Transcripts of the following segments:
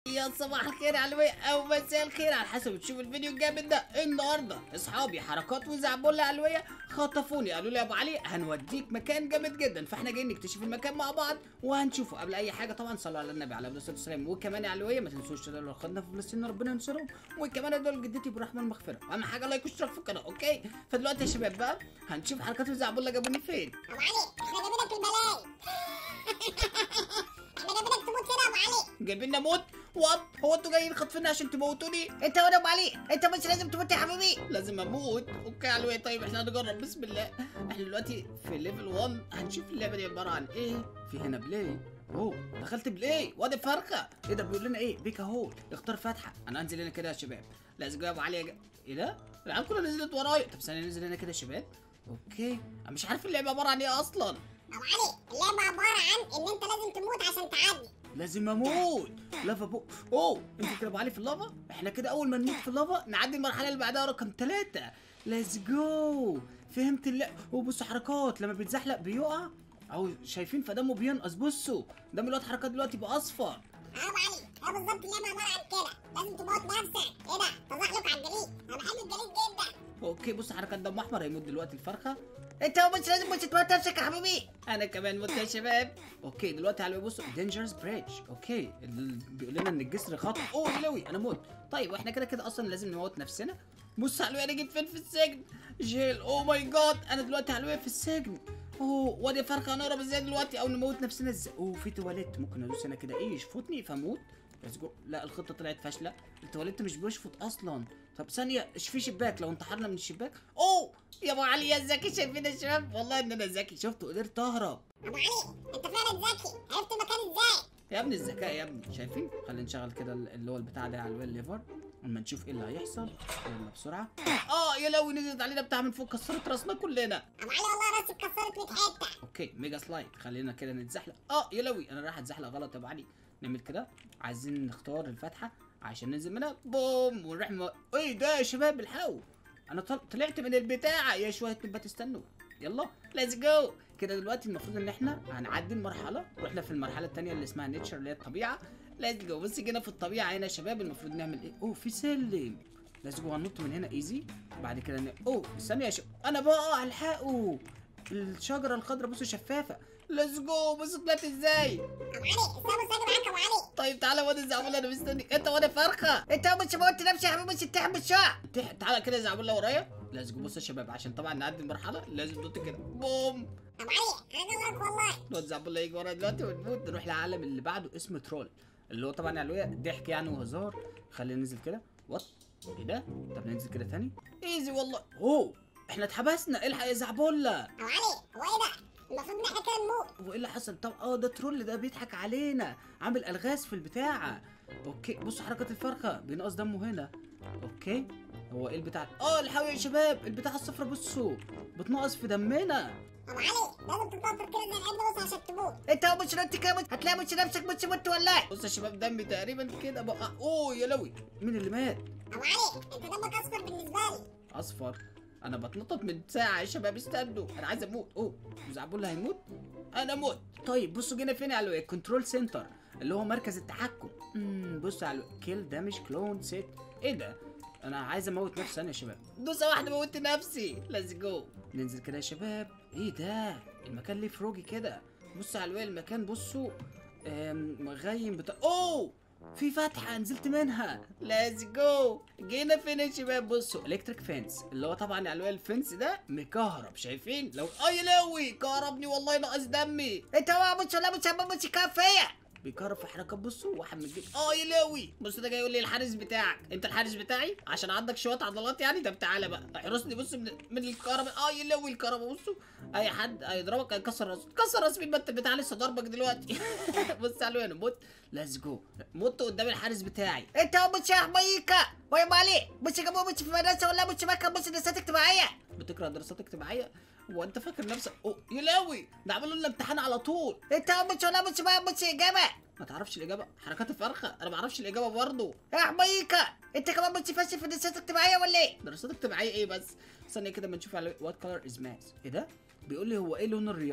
يا صباح الخير على الوي او مساء الخير على حسب تشوف الفيديو الجامد ده النهارده اصحابي حركات وزعبولة علوية خطفوني قالوا لي يا ابو علي هنوديك مكان جامد جدا فاحنا جايين نكتشف المكان مع بعض وهنشوفه قبل اي حاجه طبعا صلوا على النبي عليه الصلاه والسلام وكمان يا علوية ما تنسوش تدعوا اخواتنا في فلسطين ربنا ينصرهم وكمان ادعوا لجدتي برحمه المغفره اهم حاجه لايك واشتراك في القناه اوكي فدلوقتي يا شباب بقى هنشوف حركات وزعبولة جابوني فين ابو علي احنا جايبينك البلاي احنا جايبينك تموت هنا يا ابو علي جايبين موت وات هو انتوا جايين خاطفيني عشان تموتوني انت وانا ابو علي انت مش لازم تموت يا حبيبي لازم اموت اوكي يا علوي طيب احنا هنجرب بسم الله احنا دلوقتي في ليفل 1 هنشوف اللعبه دي عباره عن ايه في هنا بلاي اوه دخلت بلاي وادي فرخه ايه ده بيقول لنا ايه بيك اهو اختار فتحه انا انزل هنا كده يا شباب لازم جو يا ابو علي يا جا- ايه ده العيال كلها نزلت ورايا طب ثانيه ننزل هنا كده يا شباب اوكي انا مش عارف اللعبه عباره عن ايه اصلا ابو علي اللعبه عباره عن ان انت لازم تموت عشان تعدي لازم اموت لافا بو اوه انت كده ابو علي في اللافا احنا كده اول ما نموت في اللافا نعدي المرحله اللي بعدها رقم ثلاثة ليتس جو فهمت اللعبه وبصوا حركات لما بيتزحلق بيقع او شايفين فدمه بينقص بصوا دم الواد حركات دلوقتي بقى اصفر اه ابو علي هو بالظبط اللعبه عباره عن كده لازم تموت نفسك ايه ده تزحلق على الجليد انا بحب الجليد جدا اوكي بص حركات دم احمر هيموت دلوقتي الفرخه انت مش لازم مش تموت نفسك يا حبيبي انا كمان مت يا شباب اوكي دلوقتي على بصوا دينجرز بريدج اوكي ال- بيقول لنا ان الجسر خطر اوه يلوي انا موت طيب واحنا كده كده اصلا لازم نموت نفسنا بص على انا جيت فين في السجن جيل اوه ماي جاد انا دلوقتي على في السجن اوه وادي فرخه هنهرب ازاي دلوقتي او نموت نفسنا ازاي اوه في تواليت ممكن ادوس هنا كده ايه يشفطني فاموت بس جو لا الخطه طلعت فاشله التواليت مش بيشفط اصلا طب ثانيه إيش في شباك لو انتحرنا من الشباك اوه يا ابو علي يا ذكي شايفين يا شباب والله ان انا ذكي شفت قدرت اهرب ابو علي انت فعلا ذكي عرفت المكان ازاي يا ابني الذكاء يا ابني شايفين خلينا نشغل كده اللي هو البتاع ده على الويل ليفر اما نشوف ايه اللي هيحصل يلا بسرعه اه يا لو نزلت علينا بتاع من فوق كسرت راسنا كلنا ابو علي والله راسي اتكسرت 100 حته اوكي ميجا سلايد خلينا كده نتزحلق اه يا لوي انا رايح اتزحلق غلط يا ابو علي نعمل كده عايزين نختار الفتحه عشان ننزل منها بوم ونروح م... ايه ده يا شباب الحقوا انا طل... طلعت من البتاع يا شويه نبقى تستنوا يلا ليتس جو كده دلوقتي المفروض ان احنا هنعدي المرحله واحنا في المرحله الثانيه اللي اسمها نيتشر اللي هي الطبيعه ليتس جو بص جينا في الطبيعه هنا يا شباب المفروض نعمل ايه اوه في سلم ليتس جو هننط من هنا ايزي بعد كده ن... اوه استنى يا شباب انا بقى الحقوا الشجره الخضراء بصوا شفافه ليتس جو بص طلعت ازاي ابو علي استنى استنى معاك يا ابو علي طيب تعالى واد الزعبله انا مستنيك انت وانا فرخه انت مش موت نفسك يا حبيبي مش تحب الشعب تح- تعالى كده يا زعبله ورايا لازم بص يا شباب عشان طبعا نعدي المرحله لازم ننط كده بوم ابو علي انا وراك والله الواد زعبله يجي ورايا دلوقتي ونموت نروح للعالم اللي بعده اسمه ترول اللي هو طبعا علوية ضحك يعني وهزار خلينا ننزل كده وات ايه ده طب ننزل كده تاني ايزي والله اوه احنا اتحبسنا الحق يا زعبله ابو علي هو ايه ده المفروض ان احنا كده نموت هو ايه اللي حصل طب اه ده ترول ده بيضحك علينا عامل الغاز في البتاعه اوكي بصوا حركه الفرخه بينقص دمه هنا اوكي هو ايه البتاع اه الحقوا يا شباب البتاعه الصفرا بصوا بتنقص في دمنا ابو علي لازم تتنطط كده زي العجل بس عشان تموت انت مش انت كده مش- هتلاقي مش نفسك مش موت ولا بص يا شباب دمي تقريبا كده بقى اوه يا لوي مين اللي مات ابو علي انت دمك اصفر بالنسبه لي اصفر انا بتنطط من ساعه يا شباب استنوا انا عايز اموت اوه زعبول هيموت انا اموت طيب بصوا جينا فين يا علوي الكنترول سنتر اللي هو مركز التحكم امم بصوا على كيل دامج كلون سيت ايه ده انا عايز اموت نفسي انا يا شباب دوسه واحده موت نفسي ليتس جو ننزل كده يا شباب ايه ده المكان ليه فروجي كده بصوا على المكان بصوا آم، مغيم بتاع اوه في فتحة نزلت منها ليتس جو جينا فين يا شباب بصوا الكتريك فينس اللي هو طبعا علوية الفنس ده مكهرب شايفين لو اي لوي كهربني والله ناقص دمي انت مش ولا مش مش كافيه بيكهرب في حركات بصوا واحد من الجيل اه يا لوي بص ده جاي يقول لي الحارس بتاعك انت الحارس بتاعي عشان عندك شويه عضلات يعني طب تعالى بقى احرسني بص من, من الكهرباء اه يا لوي الكهرباء بصوا اي حد هيضربك هيكسر راسه كسر راس مين ما انت بتاع لسه ضربك دلوقتي بص على انا موت ليتس جو مت قدام الحارس بتاعي انت مش حميكا ويا مالي مش جابوا مش في مدرسه ولا مش مكان مش دراسات اجتماعيه بتقرا دراسات اجتماعيه هو انت فاكر نفسك اوه يا لوي ده عملوا لنا امتحان على طول انت مش ولا مش مش اجابه ما تعرفش الاجابه حركات الفرخه انا ما اعرفش الاجابه برضه يا حميكا انت كمان مش فاشل في الدراسات الاجتماعيه ولا ايه دراسات اجتماعيه ايه بس ثانيه كده ما نشوف على وات كلر از ماس ايه ده بيقول لي هو ايه لون الرياضه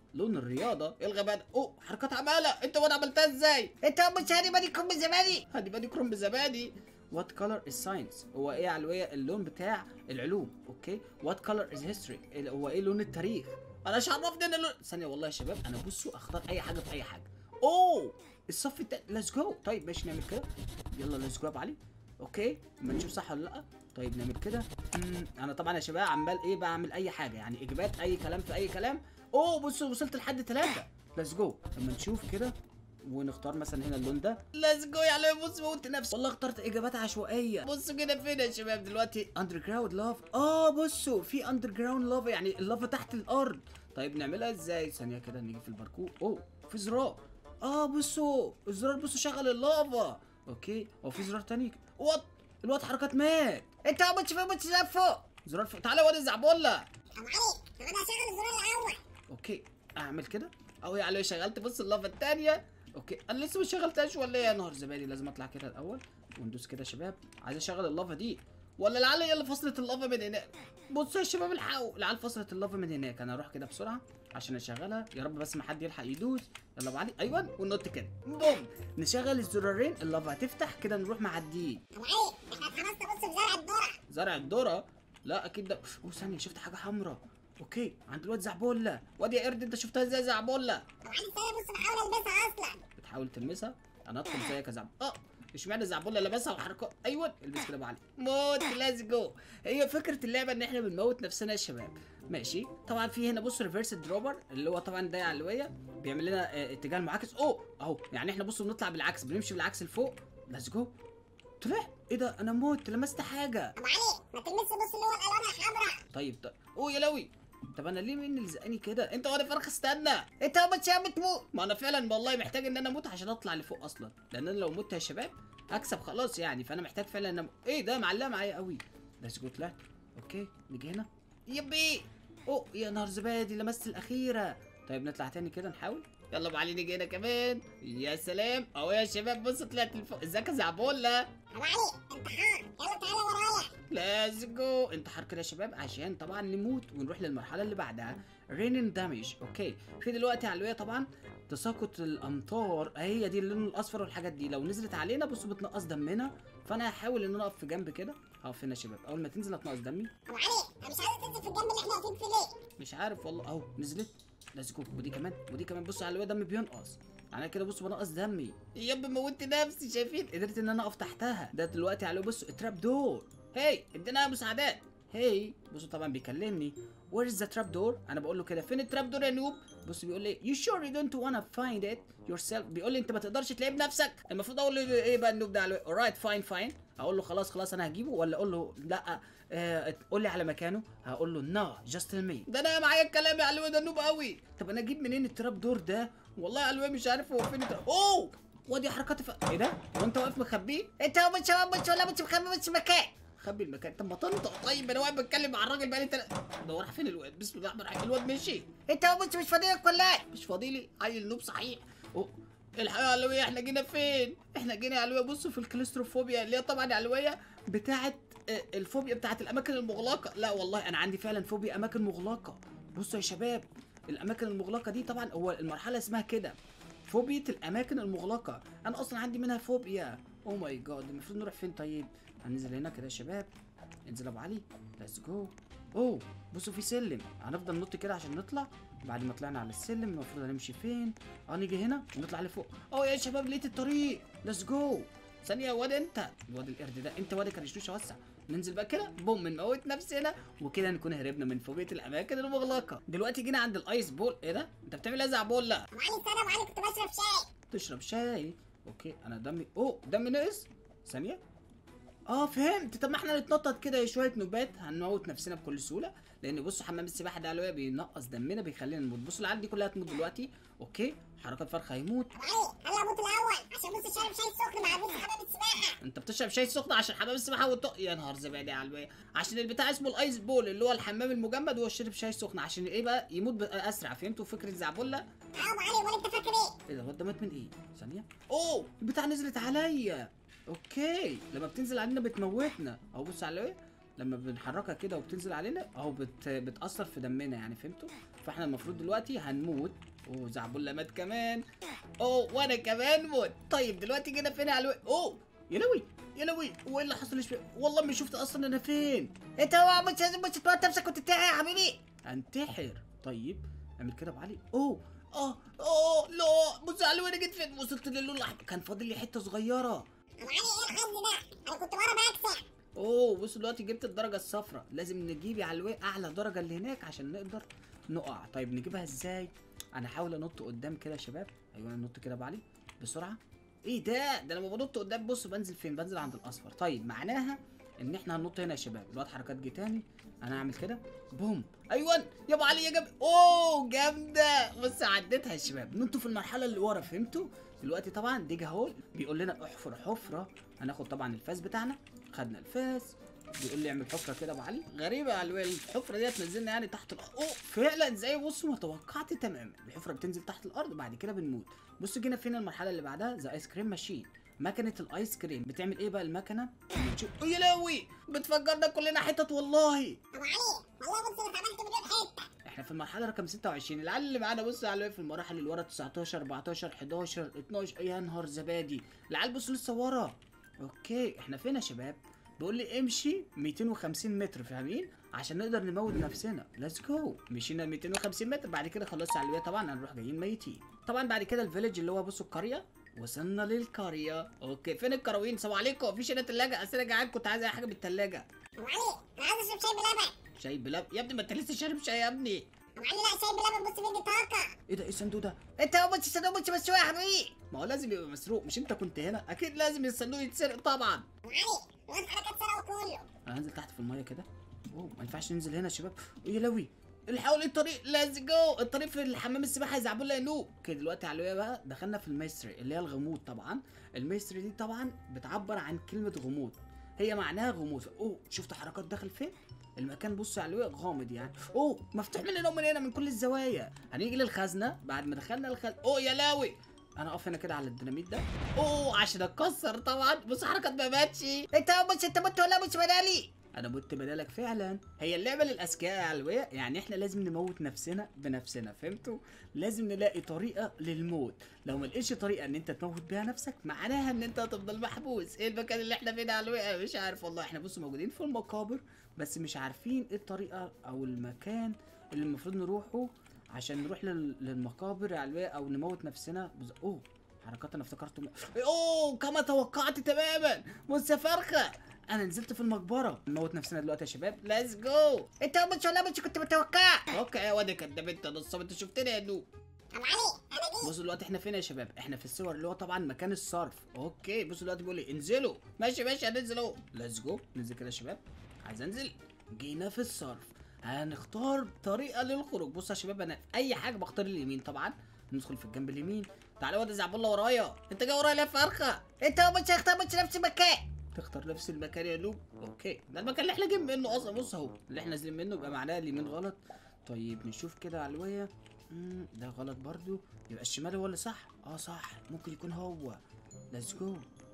لون الرياضه ايه الغباء ده اوه حركات عماله انت وانا عملتها ازاي انت ابو شهري ما يكون من زماني هدي بادي كروم بزبادي وات كولر از ساينس هو ايه يا علوية اللون بتاع العلوم اوكي وات كولر از هيستوري هو ايه لون التاريخ انا مش عرفني ان اللون ثانيه والله يا شباب انا بصوا اختار اي حاجه في اي حاجه اوه الصف التاني ليتس جو طيب ماشي نعمل كده يلا ليتس جو يا أبو علي اوكي اما نشوف صح ولا لا طيب نعمل كده مم، انا طبعا يا شباب عمال ايه بعمل اي حاجه يعني اجابات اي كلام في اي كلام اوه بصوا وصلت لحد ثلاثه ليتس جو اما نشوف كده ونختار مثلا هنا اللون ده ليتس جو يا علوي بص موت نفسي والله اخترت اجابات عشوائيه بصوا كده فين يا شباب دلوقتي اندر جراوند لاف اه بصوا في اندر جراوند لافا يعني اللافا تحت الارض طيب نعملها ازاي ثانيه كده نيجي في الباركور اوه في زرار اه بصوا الزرار بصوا شغل اللافا اوكي هو في زرار تاني وات الواد حركات مات انت ابو شهري ابو شهري فوق زرار فوق تعالى يا واد الزعبولة ابو علي طب انا هشغل الزرار الاول اوكي اعمل كده اهو يا علوي شغلت بص اللافا التانية اوكي انا لسه ما شغلتهاش ولا ايه يا نهار زبادي لازم اطلع كده الاول وندوس كده يا شباب عايز اشغل اللافا دي ولا لعل هي اللي فصلت اللافا من هناك بصوا يا شباب الحقوا لعل فصلت اللافا من هناك انا اروح كده بسرعه عشان اشغلها يا رب بس ما حد يلحق يدوس يلا ابو علي ايوه وننط كده بوم نشغل الزرارين اللافا هتفتح كده نروح معديين ابو علي احنا اتحمسنا بص في زرع الذره زرع الذره لا اكيد ده اوه ثانيه شفت حاجه حمراء اوكي عند الواد زعبولة واد يا قرد انت شفتها ازاي يا زعبولة ابو علي استنى بص بحاول البسها اصلا بتحاول تلمسها انا ادخل زيك يا زعبولة اه اشمعنى زعبولة لابسها وحركات ايوه البس كده يا ابو علي موت ليتس جو هي فكره اللعبه ان احنا بنموت نفسنا يا شباب ماشي طبعا في هنا بص ريفرس دروبر اللي هو طبعا ده علويه بيعمل لنا اه اتجاه المعاكس اوه اهو يعني احنا بصوا بنطلع بالعكس بنمشي بالعكس لفوق ليتس جو طلع ايه ده انا موت لمست حاجه ابو علي ما تلمسش بص اللي هو الالوان الحمراء طيب طيب اوه يا لوي طب انا ليه مين اللي زقني كده انت وانا فرخ استنى انت ابو شهري بتموت ما انا فعلا والله محتاج ان انا اموت عشان اطلع لفوق اصلا لان انا لو مت يا شباب هكسب خلاص يعني فانا محتاج فعلا ان أنا... ايه ده معلقه معايا قوي بس جو طلعت اوكي نيجي هنا يبي اوه يا نهار زبادي لمست الاخيره طيب نطلع تاني كده نحاول يلا ابو علي نيجي هنا كمان يا سلام اهو يا شباب بص طلعت لفوق ازيك يا زعبوله ابو علي انتحار يلا تعالى ورايا ليتس جو انتحار كده يا شباب عشان طبعا نموت ونروح للمرحله اللي بعدها رينين دامج اوكي في دلوقتي علويه طبعا تساقط الامطار هي دي اللون الاصفر والحاجات دي لو نزلت علينا بصوا بتنقص دمنا فانا هحاول ان انا اقف في جنب كده هقف هنا يا شباب اول ما تنزل هتنقص دمي ابو علي انا مش عايز تنزل في الجنب اللي احنا واقفين فيه ليه مش عارف والله اهو نزلت ليتس جو ودي كمان ودي كمان بصوا على الواد دمي بينقص انا كده بصوا بنقص دمي يب موتت نفسي شايفين قدرت ان انا اقف تحتها ده دلوقتي على بصوا التراب دور هي ادينا مساعدات هي بصوا طبعا بيكلمني وير از ذا تراب دور انا بقول له كده فين التراب دور يا نوب بص بيقول لي يو شور يو دونت وانا فايند ات يور سيلف بيقول لي انت ما تقدرش تلاقيه بنفسك المفروض اقول له ايه بقى النوب ده على اورايت فاين فاين اقول له خلاص خلاص انا هجيبه ولا اقول له لا آه قول لي على مكانه هقول له نو جاست مي ده انا معايا الكلام يا علوي ده نوب قوي طب انا اجيب منين التراب دور ده والله يا علوي مش عارف هو فين التراب اوه وادي حركات ف... ايه ده هو انت واقف مخبيه انت ابو شهري ابو شهري ابو شهري مخبي في مكان خبي المكان طب ما تنطق طيب انا واقف بتكلم مع الراجل بقالي تل... ده هو راح فين الواد بسم الله الرحمن الرحيم الواد مشي انت ابو شهري مش فاضي لك ولا ايه مش فاضي لي عيل نوب صحيح أوه. الحقيقة يا علوية احنا جينا فين؟ احنا جينا يا علوية بصوا في الكليستروفوبيا اللي هي طبعا يا علوية بتاعت آه، الفوبيا بتاعت الأماكن المغلقة، لا والله أنا عندي فعلا فوبيا أماكن مغلقة، بصوا يا شباب الأماكن المغلقة دي طبعا هو المرحلة اسمها كده فوبيا الأماكن المغلقة، أنا أصلا عندي منها فوبيا، أوه ماي جاد المفروض نروح فين طيب؟ هننزل هنا كده يا شباب انزل يا أبو علي ليتس جو اوه بصوا في سلم هنفضل ننط كده عشان نطلع بعد ما طلعنا على السلم المفروض هنمشي فين اه نيجي هنا ونطلع لفوق اه يا شباب لقيت الطريق ليتس جو ثانية يا واد انت الواد القرد ده انت واد كرشوش وسع ننزل بقى كده بوم نموت نفسنا وكده نكون هربنا من فوبيا الاماكن المغلقه دلوقتي جينا عند الايس بول ايه ده انت بتعمل ايه يا زعبول لا ابو علي استنى ابو علي كنت بشرب شاي تشرب شاي اوكي انا دمي اوه دمي نقص ثانيه اه فهمت طب ما احنا نتنطط كده شويه نوبات هنموت نفسنا بكل سهوله لان بصوا حمام السباحه ده علوية بينقص دمنا بيخلينا نموت بصوا العيال دي كلها هتموت دلوقتي اوكي حركات فرخ هيموت ابو علي هلا اموت الاول عشان بص شارب شاي سخن مع بص حمام السباحه انت بتشرب شاي سخن عشان حمام السباحه والط... يا نهار زبادي يا علوية عشان البتاع اسمه الايس بول اللي هو الحمام المجمد هو شرب شاي سخن عشان ايه بقى يموت بقى اسرع فهمتوا فكره زعبله اه ابو علي امال انت فاكر ايه ايه ده هو ده مات من ايه؟ ثانية؟ اوه البتاع نزلت عليا اوكي لما بتنزل علينا بتموتنا اهو بص على ايه؟ لما بنحركها كده وبتنزل علينا اهو بت... بتاثر في دمنا يعني فهمتوا فاحنا المفروض دلوقتي هنموت اوه زعبولة مات كمان اوه وانا كمان موت طيب دلوقتي جينا فين يا الوي اوه يا لوي يا لوي هو ايه اللي حصل شوية والله ما شفت اصلا انا فين انت هو مش لازم مش تموت نفسك وتنتحر يا حبيبي انتحر طيب اعمل كده ابو علي اوه اه اه لا بص يا علوي انا جيت فين وصلت للون الاحمر كان فاضل لي حته صغيره ابو علي ايه الحظ ده انا كنت ورا بكسب اوه بص دلوقتي جبت الدرجه الصفراء لازم نجيب يا علوي اعلى درجه اللي هناك عشان نقدر نقع طيب نجيبها ازاي انا احاول انط قدام كده يا شباب ايوه ننط كده يا ابو علي بسرعه ايه ده ده لما بنط قدام بص بنزل فين بنزل عند الاصفر طيب معناها ان احنا هننط هنا يا شباب الوقت حركات جه تاني انا هعمل كده بوم ايوه يا ابو علي يا جامد اوه جامده بص عديتها يا شباب ننطوا في المرحله اللي ورا فهمتوا دلوقتي طبعا ديجا هول بيقول لنا احفر حفره هناخد طبعا الفاس بتاعنا خدنا الفاس بيقول لي اعمل حفره كده يا ابو علي غريبه يا علوي الحفره دي هتنزلنا يعني تحت الارض اوه فعلا زي بص ما توقعت تماما الحفره بتنزل تحت الارض وبعد كده بنموت بص جينا فين المرحله اللي بعدها ذا ايس كريم ماشين مكنه الايس كريم بتعمل ايه بقى المكنه بتشوف- يا لهوي بتفجرنا كلنا حتت والله ابو علي والله بص انا عملت مليون حته احنا في المرحله رقم 26 العيال اللي معانا بص على في المراحل اللي ورا 19 14 11 12 يا نهار زبادي العيال بصوا لسه ورا اوكي احنا فين يا شباب بيقول لي امشي 250 متر فاهمين عشان نقدر نموت نفسنا ليتس جو مشينا 250 متر بعد كده خلصت على الوية طبعا هنروح جايين ميتين طبعا بعد كده الفيلج اللي هو بصوا القريه وصلنا للقريه اوكي فين الكراوين سلام عليكم مفيش هنا تلاجه اصل انا جعان كنت عايز اي حاجه بالتلاجه ابو علي انا عايز اشرب شاي بلبن شاي بلبن يا ابني ما انت لسه شارب شاي يا ابني ابو علي لا شاي بلبن بص بيدي طاقه ايه ده ايه الصندوق ده انت هو مش صندوق مش مسروق يا حبيبي ما هو لازم يبقى مسروق مش انت كنت هنا اكيد لازم الصندوق يتسرق طبعا ابو علي الواد حركات سرقوا كله انا هنزل تحت في الميه كده اوه ما ينفعش ننزل هنا يا شباب يا لوي الحقوا لي الطريق ليتس جو الطريق في الحمام السباحه هيزعبوا لنا ينوب كده دلوقتي على الوية بقى دخلنا في الميستري اللي هي الغموض طبعا الميستري دي طبعا بتعبر عن كلمه غموض هي معناها غموض اوه شفت حركات داخل فين المكان بص على الوية غامض يعني اوه مفتوح من هنا ومن هنا من كل الزوايا هنيجي للخزنه بعد ما دخلنا الخزنه اوه يا لاوي انا اقف هنا كده على الديناميت ده اوه عشان اتكسر طبعا بص حركات ما ماتش انت هو مش انت مت ولا مش بدالي انا مت بدالك فعلا هي اللعبه للاذكياء يا علوية يعني احنا لازم نموت نفسنا بنفسنا فهمتوا لازم نلاقي طريقه للموت لو ما لقيتش طريقه ان انت تموت بيها نفسك معناها ان انت هتفضل محبوس ايه المكان اللي احنا فيه ده يا علوية أنا مش عارف والله احنا بصوا موجودين في المقابر بس مش عارفين ايه الطريقه او المكان اللي المفروض نروحه عشان نروح لل... للمقابر يا علوية او نموت نفسنا بز... اوه حركات انا افتكرت اوه كما توقعت تماما بص يا فرخه انا نزلت في المقبره نموت نفسنا دلوقتي يا شباب ليتس جو انت هو مش ولا مش كنت متوقع اوكي يا واد كداب انت نصاب انت شفتني يا نوب ابو علي انا جيت بصوا دلوقتي احنا فين يا شباب احنا في الصور اللي هو طبعا مكان الصرف اوكي بصوا دلوقتي بيقول لي انزلوا ماشي ماشي هننزل اهو ليتس جو ننزل كده يا شباب عايز انزل جينا في الصرف هنختار طريقه للخروج بصوا يا شباب انا في اي حاجه بختار اليمين طبعا ندخل في الجنب اليمين تعالى يا واد زعبولة ورايا انت جاي ورايا ليه يا فرخه انت هو مش هيختار مش نفس المكان تختار نفس المكان يا نوب اوكي ده المكان اللي احنا جايين منه اصلا بص اهو اللي احنا نازلين منه يبقى معناه اليمين غلط طيب نشوف كده على الوية مم، ده غلط برضو يبقى الشمال هو اللي صح اه صح ممكن يكون هو ليتس جو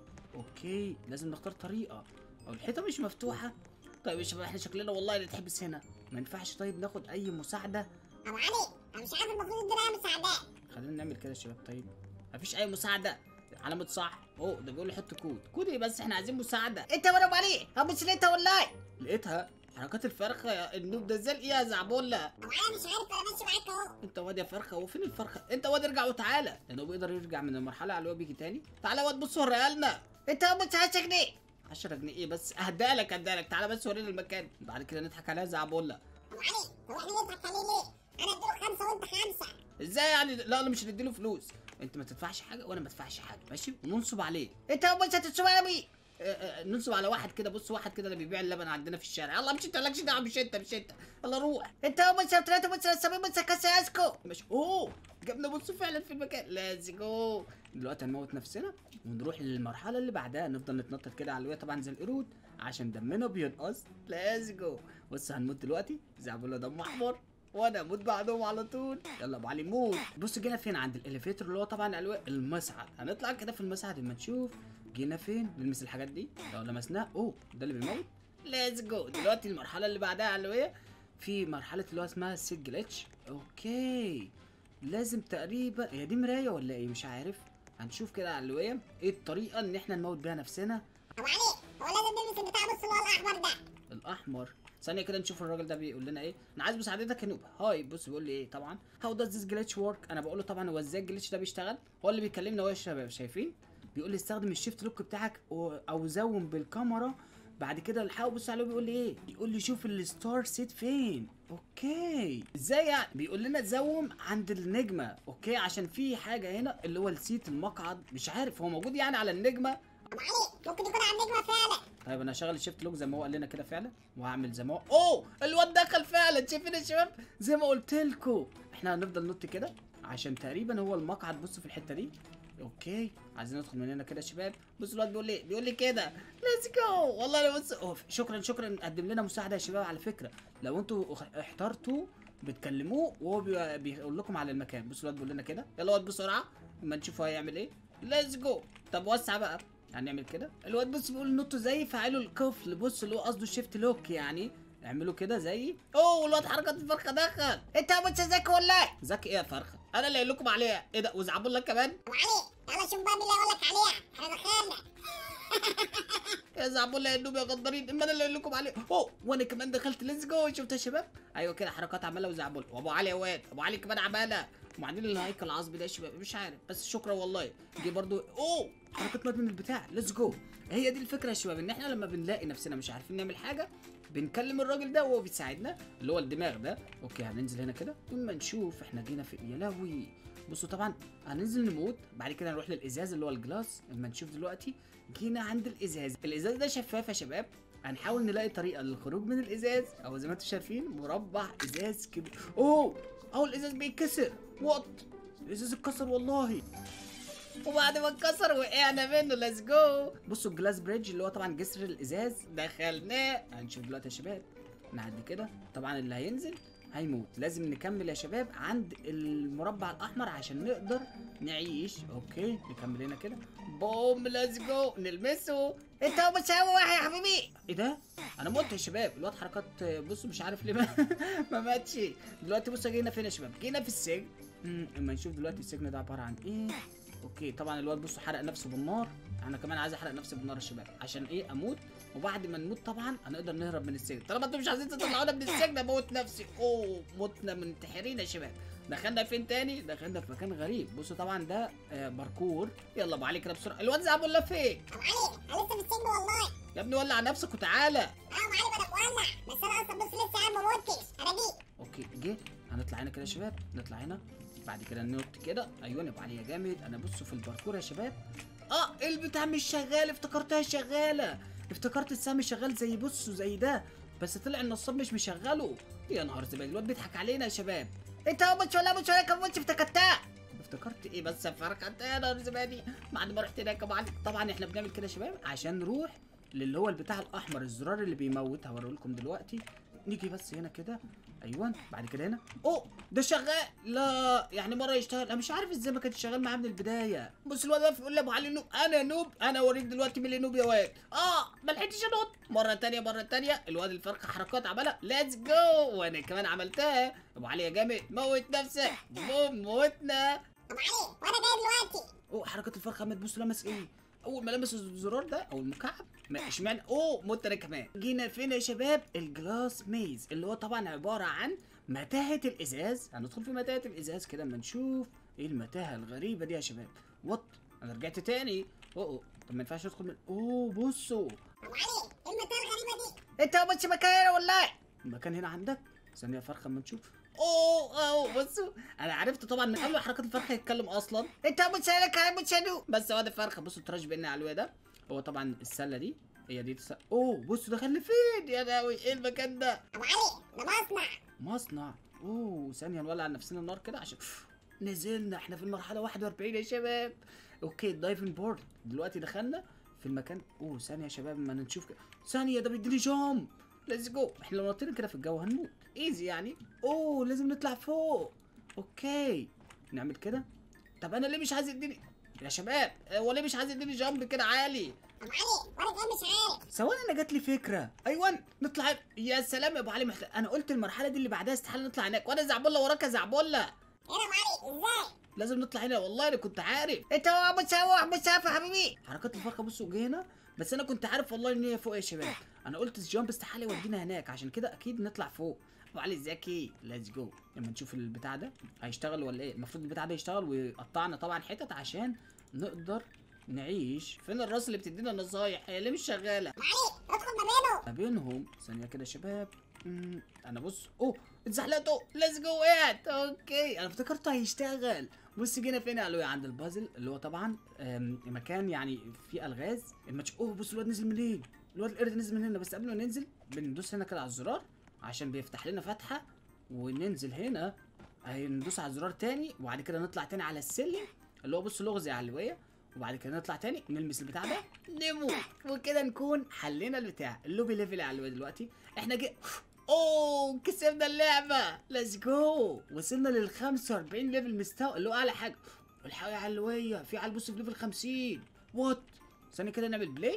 اوكي لازم نختار طريقة او الحيطة مش مفتوحة طيب يا شباب احنا شكلنا والله نتحبس هنا ما ينفعش طيب ناخد اي مساعدة ابو علي انا مش عارف المفروض ادينا مساعدات خلينا نعمل كده يا شباب طيب مفيش اي مساعدة علامة صح اوه ده بيقول لي حط كود كود ايه بس احنا عايزين مساعدة انت ورا عليه هو مش انت والله لقيتها حركات الفرخه يا النوب ده ازاي ايه يا زعبوله ابو علي مش عارف انا ماشي معاك اهو انت واد يا فرخه هو فين الفرخه انت واد ارجع وتعالى لان هو بيقدر يرجع من المرحله على اللي هو بيجي تاني تعالى يا واد بص وريها لنا انت هو مش 10 جنيه 10 جنيه ايه بس اهدى لك اهدى لك تعالى بس ورينا المكان بعد كده نضحك عليها زعبوله ابو علي هو احنا نضحك عليه ليه انا اديله خمسه وانت خمسه ازاي يعني لا انا مش هنديله فلوس انت ما تدفعش حاجه وانا ما ادفعش حاجه ماشي وننصب عليه انت هو مش هتتسوى اه، اه، ننصب على واحد كده بص واحد كده اللي بيبيع اللبن عندنا في الشارع يلا مش انت مالكش دعوه مش انت مش انت يلا روح انت هو مش ثلاثة مش نسميه مش كاسة اسكو مش اوه جبنا بص فعلا في المكان ليتس جو دلوقتي هنموت نفسنا ونروح للمرحله اللي بعدها نفضل نتنطط كده على الوية طبعا زي القرود عشان دمنا بينقص ليتس جو بص هنموت دلوقتي زعبولة دم احمر وانا اموت بعدهم على طول يلا ابو علي موت بص جينا فين عند الاليفيتور اللي هو طبعا الوي المصعد هنطلع كده في المصعد اما نشوف جينا فين نلمس الحاجات دي لو لمسناه اوه ده اللي بيموت ليتس جو دلوقتي المرحله اللي بعدها علويه في مرحله اللي هو اسمها سيج جلitch اوكي لازم تقريبا هي دي مرايه ولا ايه مش عارف هنشوف كده علويه ايه الطريقه ان احنا نموت بيها نفسنا ابو علي هو لازم نلبس البتاع بص اللي هو الاحمر ده الاحمر ثانيه كده نشوف الراجل ده بيقول لنا ايه انا عايز مساعدتك يا نوب هاي بص بيقول لي ايه طبعا هاو داز ذيس جلitch ورك انا بقول له طبعا هو ازاي الجلitch ده بيشتغل هو اللي بيكلمنا هو يا شباب شايفين بيقول لي استخدم الشيفت لوك بتاعك و- او زوم بالكاميرا بعد كده الحقه بص عليه بيقول لي ايه بيقول لي شوف الستار سيت فين اوكي ازاي يعني بيقول لنا زوم عند النجمه اوكي عشان في حاجه هنا اللي هو السيت المقعد مش عارف هو موجود يعني على النجمه ابو علي ممكن يكون على النجمه فعلا طيب انا هشغل الشيفت لوك زي ما هو قال لنا كده فعلا وهعمل زي ما هو اوه الواد دخل فعلا شايفين يا شباب زي ما قلت لكم احنا هنفضل نط كده عشان تقريبا هو المقعد بصوا في الحته دي اوكي عايزين ندخل من هنا كده يا شباب بصوا الواد بيقول لي بيقول لي كده ليتس جو والله انا بص أوف. شكرا شكرا قدم لنا مساعده يا شباب على فكره لو انتوا اخ- احترتوا بتكلموه وهو بي- بيقول لكم على المكان بصوا الواد بيقول لنا كده يلا واد بسرعه اما نشوف هو هيعمل ايه ليتس جو طب وسع بقى هنعمل كده الواد بص بيقول نطوا زي فعلوا الكفل بص اللي هو قصده الشيفت لوك يعني اعملوا كده زي اوه الواد حركات الفرخه دخل انت يا بص ذكي والله ذكي ايه يا فرخه انا اللي قايل لكم عليها ايه ده وزعبوا لك كمان ابو علي يلا شوف بقى مين اللي هيقول لك عليها احنا دخلنا يا زعبولة يا نوب يا غدارين اما انا اللي قايل لكم عليه اوه وانا كمان دخلت ليتس جو شفت يا شباب ايوه كده حركات عماله وزعبولة وابو علي يا واد ابو علي كمان عماله وبعدين الهيكل العصبي ده يا شباب مش عارف بس شكرا والله دي برضو اوه حركات مات من البتاع ليتس جو هي دي الفكره يا شباب ان احنا لما بنلاقي نفسنا مش عارفين نعمل حاجه بنكلم الراجل ده وهو بيساعدنا اللي هو الدماغ ده اوكي هننزل هنا كده اما نشوف احنا جينا في يا لهوي بصوا طبعا هننزل نموت بعد كده نروح للازاز اللي هو الجلاس اما نشوف دلوقتي جينا عند الازاز الازاز ده شفاف يا شباب هنحاول نلاقي طريقه للخروج من الازاز او زي ما انتم شايفين مربع ازاز كده اوه اهو الازاز بيتكسر وات الازاز اتكسر والله وبعد ما اتكسر وقعنا منه ليتس جو بصوا الجلاس بريدج اللي هو طبعا جسر الازاز دخلناه هنشوف دلوقتي يا شباب نعدي كده طبعا اللي هينزل هيموت لازم نكمل يا شباب عند المربع الاحمر عشان نقدر نعيش اوكي نكمل هنا كده بوم ليتس جو نلمسه انت يا بص اول واحد يا حبيبي ايه ده؟ انا مت يا شباب الواد حركات بصوا مش عارف ليه ما, ما ماتش دلوقتي بصوا جينا فين يا شباب؟ جينا في السجن امم اما نشوف دلوقتي السجن ده عباره عن ايه؟ اوكي طبعا الواد بصوا حرق نفسه بالنار انا كمان عايز احرق نفسي بالنار يا شباب عشان ايه اموت وبعد ما نموت طبعا هنقدر نهرب من السجن طالما انتم مش عايزين تطلعونا من السجن اموت نفسي اوه متنا منتحرين يا شباب دخلنا فين تاني؟ دخلنا في مكان غريب بصوا طبعا ده آه باركور يلا ابو علي كده بسرعه الواد زعبول لا فين؟ ابو علي انا لسه في السجن والله يا ابني ولع نفسك وتعالى اه ابو علي ما انا مولع بس انا اصلا بص لسه قاعد ما متش انا جيت اوكي جه هنطلع هنا كده يا شباب نطلع هنا بعد كده ننط كده ايوه يبقى عليا جامد انا بصوا في الباركور يا شباب اه البتاع مش شغال افتكرتها شغاله افتكرت السهم شغال زي بصوا زي ده بس طلع النصاب مش مشغله يا نهار زبادي الواد بيضحك علينا يا شباب انت يا بص ولا بص ولا كم بص افتكرتها افتكرت ايه بس يا فرقه انت يا نهار زبادي بعد ما رحت هناك يا معلم طبعا احنا بنعمل كده يا شباب عشان نروح للي هو البتاع الاحمر الزرار اللي بيموت هوريه لكم دلوقتي نيجي بس هنا كده ايوه بعد كده هنا اوه ده شغال لا يعني مره يشتغل انا مش عارف ازاي ما كانش شغال معاه من البدايه بص الواد واقف يقول لي يا ابو علي نوب انا نوب انا اوريك دلوقتي مين اللي نوب يا واد اه ما لحقتش انط مره تانية مره تانية الواد الفرقه حركات عملها ليتس جو وانا كمان عملتها ابو علي يا جامد موت نفسك بوم موتنا ابو علي وانا جاي دلوقتي اوه حركه الفرخه عمال تبص لمس ايه اول ما لمس الزرار ده او المكعب ما اشمعنى اوه مت انا كمان جينا فين يا شباب الجلاس ميز اللي هو طبعا عباره عن متاهه الازاز هندخل في متاهه الازاز كده اما نشوف ايه المتاهه الغريبه دي يا شباب وات انا رجعت تاني اوه أوه. طب ما ينفعش ادخل من اوه بصوا ابو علي ايه المنطقه الغريبه دي انت يا بص مكان والله المكان هنا عندك ثانيه فرخه اما نشوف اوه اوه بصوا انا عرفت طبعا من قبل ما حركات الفرخه يتكلم اصلا انت يا بص لك يا بص يا نو بس واد الفرخه بصوا التراش بينا على الواد ده هو طبعا السله دي هي دي تس... اوه بصوا دخلنا فين يا لهوي ايه المكان ده ابو علي ده مصنع مصنع اوه ثانيه نولع نفسنا النار كده عشان نزلنا احنا في المرحله 41 يا شباب اوكي الدايفنج بورد دلوقتي دخلنا في المكان اوه ثانيه يا شباب ما نشوف كده ثانيه ده بيديني جامب ليتس جو احنا لو نطينا كده في الجو هنموت ايزي يعني اوه لازم نطلع فوق اوكي نعمل كده طب انا ليه مش عايز يديني يا شباب هو ليه مش عايز يديني جامب كده عالي ابو علي وانا جاي مش عارف ثواني انا جات لي فكره ايوه نطلع هنا. يا سلام يا ابو علي محتاج انا قلت المرحله دي اللي بعدها استحاله نطلع هناك وانا زعبله وراك يا زعبله ايه ده يا ابو علي ازاي لازم نطلع هنا والله انا كنت عارف انت هو مسافة مسافة حبيبي حركات الفرخه بصوا جه هنا بس انا كنت عارف والله ان هي فوق يا شباب انا قلت الجامب استحاله يودينا هناك عشان كده اكيد نطلع فوق ابو علي ذكي ليتس جو لما نشوف البتاع ده هيشتغل ولا ايه المفروض البتاع ده يشتغل ويقطعنا طبعا حتت عشان نقدر نعيش فين الراس اللي بتدينا نصايح هي ليه مش شغاله ابو علي ادخل ما بينه ما بينهم ثانيه كده يا شباب مم، انا بص اوه اتزحلقتوا ليتس جو وقعت اوكي انا افتكرته هيشتغل بص جينا فين يا علوية عند البازل اللي هو طبعا آم، مكان يعني فيه الغاز الماتش اوه بص الواد نزل منين الواد القرد نزل من هنا بس قبل ما ننزل بندوس هنا كده على الزرار عشان بيفتح لنا فتحه وننزل هنا هندوس على الزرار تاني وبعد كده نطلع تاني على السلم اللي هو بص لغز يا علوية وبعد كده نطلع تاني نلمس البتاع ده نموت وكده نكون حلينا البتاع اللوبي ليفل يا علوية دلوقتي احنا جي اوه كسبنا اللعبة ليتس جو وصلنا لل 45 ليفل مستوى اللي هو اعلى حاجة الحقيقة يا علوية في عيال بص في ليفل 50 وات ثانية كده نعمل بلاي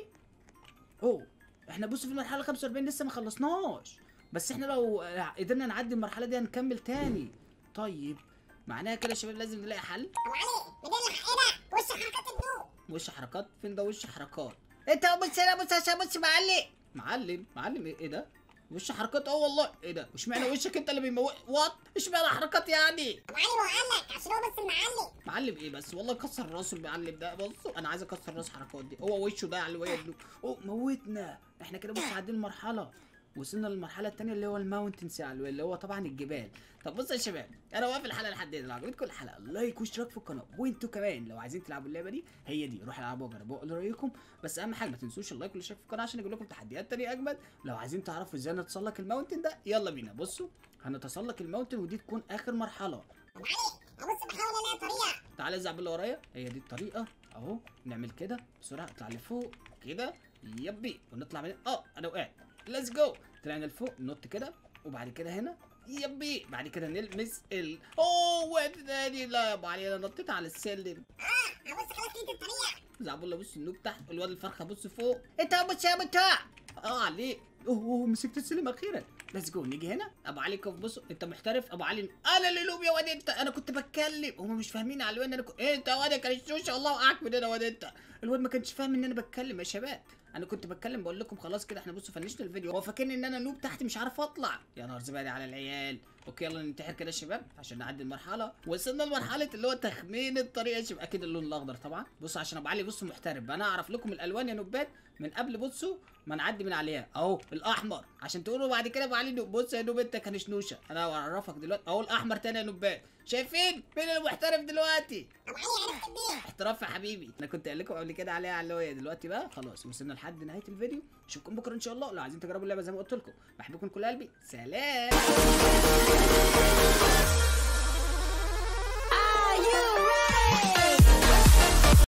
اوه احنا بص في المرحلة 45 لسه ما خلصناش بس احنا لو آه، قدرنا نعدي المرحلة دي هنكمل تاني طيب معناها كده يا شباب لازم نلاقي حل ابو علي بدل ايه ده وش حركات النور وش حركات فين ده وش حركات انت هو بص هنا بص عشان بص معلم معلم معلم ايه إيه ده وش حركات اه والله ايه ده اشمعنى وشك انت اللي بيموت وات اشمعنى حركات يعني ابو علي ما هو قال لك عشان هو بس المعلم معلم ايه بس والله كسر راسه المعلم ده بص انا عايز اكسر راس حركات دي هو وشه ده على الواد ده اوه موتنا احنا كده بص عدينا المرحله وصلنا للمرحله الثانيه اللي هو الماونتنز يا علوي اللي هو طبعا الجبال طب بصوا يا شباب انا واقف الحلقه لحد هنا لو عجبتكم الحلقه لايك واشتراك في القناه وانتوا كمان لو عايزين تلعبوا اللعبه دي هي دي روحوا العبوا وجربوا قولوا رايكم بس اهم حاجه ما تنسوش اللايك والاشتراك في القناه عشان اجيب لكم تحديات تانية اجمد لو عايزين تعرفوا ازاي نتسلق الماونتن ده يلا بينا بصوا هنتسلق الماونتن ودي تكون اخر مرحله ابو علي ابص بحاول الاقي طريقه تعالى الزعب اللي ورايا هي دي الطريقه اهو نعمل كده بسرعه اطلع لفوق كده يبي ونطلع من اه انا وقعت ليتس جو طلعنا لفوق ننط كده وبعد كده هنا يبي بعد كده نلمس ال اوه وقعت تاني لا يا ابو علي انا نطيت على السلم اه ابص خلاص لقيت الطريقه زعبولة بص النوب تحت الواد الفرخه بص فوق انت هو بص يا بتاع اه عليه اوه أوه، مسكت السلم اخيرا ليتس جو نيجي هنا ابو علي كف بصوا انت محترف ابو علي انا اللي لوب يا واد انت انا كنت بتكلم هم مش فاهمين على الواد انا كنت إيه انت يا واد كان الشوشه والله وقعك من هنا واد انت الواد ما كانش فاهم ان انا بتكلم يا شباب انا كنت بتكلم بقول لكم خلاص كده احنا بصوا فنشنا الفيديو هو فاكرني ان انا نوب تحت مش عارف اطلع يا نهار زبادي على العيال اوكي يلا ننتحر كده يا شباب عشان نعدي المرحله وصلنا لمرحله اللي هو تخمين الطريقه يا شباب اكيد اللون الاخضر طبعا بصوا عشان ابو علي بصوا محترف انا اعرف لكم الالوان يا نوبات من قبل بصوا ما نعدي من عليها اهو الاحمر عشان تقولوا بعد كده ابو علي نوب بص يا نوب انت كان شنوشه انا هعرفك دلوقتي اهو الاحمر تاني يا نوبات شايفين مين المحترف دلوقتي ابو علي عرفت منين احتراف يا حبيبي انا كنت قايل لكم قبل كده عليها على اللي هي دلوقتي بقى خلاص وصلنا لحد نهايه الفيديو اشوفكم بكره ان شاء الله لو عايزين تجربوا اللعبه زي ما قلت لكم بحبكم من كل قلبي سلام